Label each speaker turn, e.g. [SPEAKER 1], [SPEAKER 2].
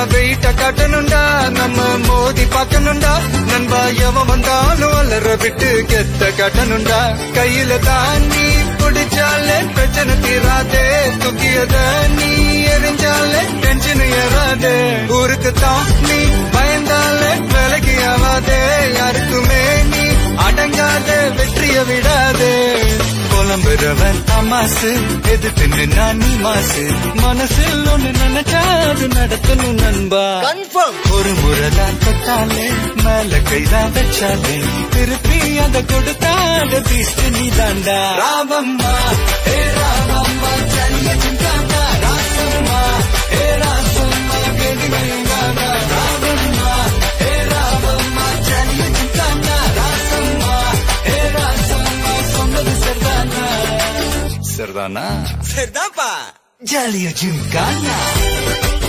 [SPEAKER 1] வெயிட்ட காட்டணும்டா நம்ம மோதி பார்க்கணும்டா நண்பா எவன் வந்தாலும் அலற விட்டு கெத்த காட்டணும்டா கையில தாண்டி பிடிச்சாலே பிரச்சனை தீராதே தூக்கியத நீ எரிஞ்சாலே டென்ஷன் ஏறாதே ஊருக்கு தான் நீ பயந்தாலே வேலைக்கு ஆவாதே யாருக்குமே நீ அடங்காத வெற்றிய விடாதே புலம்புறவன் தமாசு எதிர்த்து நின்னா நீ மாசு மனசில் ஒண்ணு நினைச்சா அது நடத்தணும் நண்பா
[SPEAKER 2] கன்ஃபார்ம்
[SPEAKER 1] ஒரு முறைதான் தொட்டாலே மேல கைதான் வச்சாலே திருப்பி அத கொடுத்தாத பீஸ்ட் நீ தாண்டா ராமம்மா ஏ ராமம்மா சல்ல சிந்தாண்டா ராசம்மா ஏ ராசம்மா கெடி மைங்கானா ராமம்மா ஏ ராமம்மா சல்ல சிந்தாண்டா ராசம்மா ஏ ராசம்மா சொன்னது சரிதானா சரிதானா
[SPEAKER 2] சரிதான்ப்பா
[SPEAKER 1] ஜாலியா ஜிம்கானா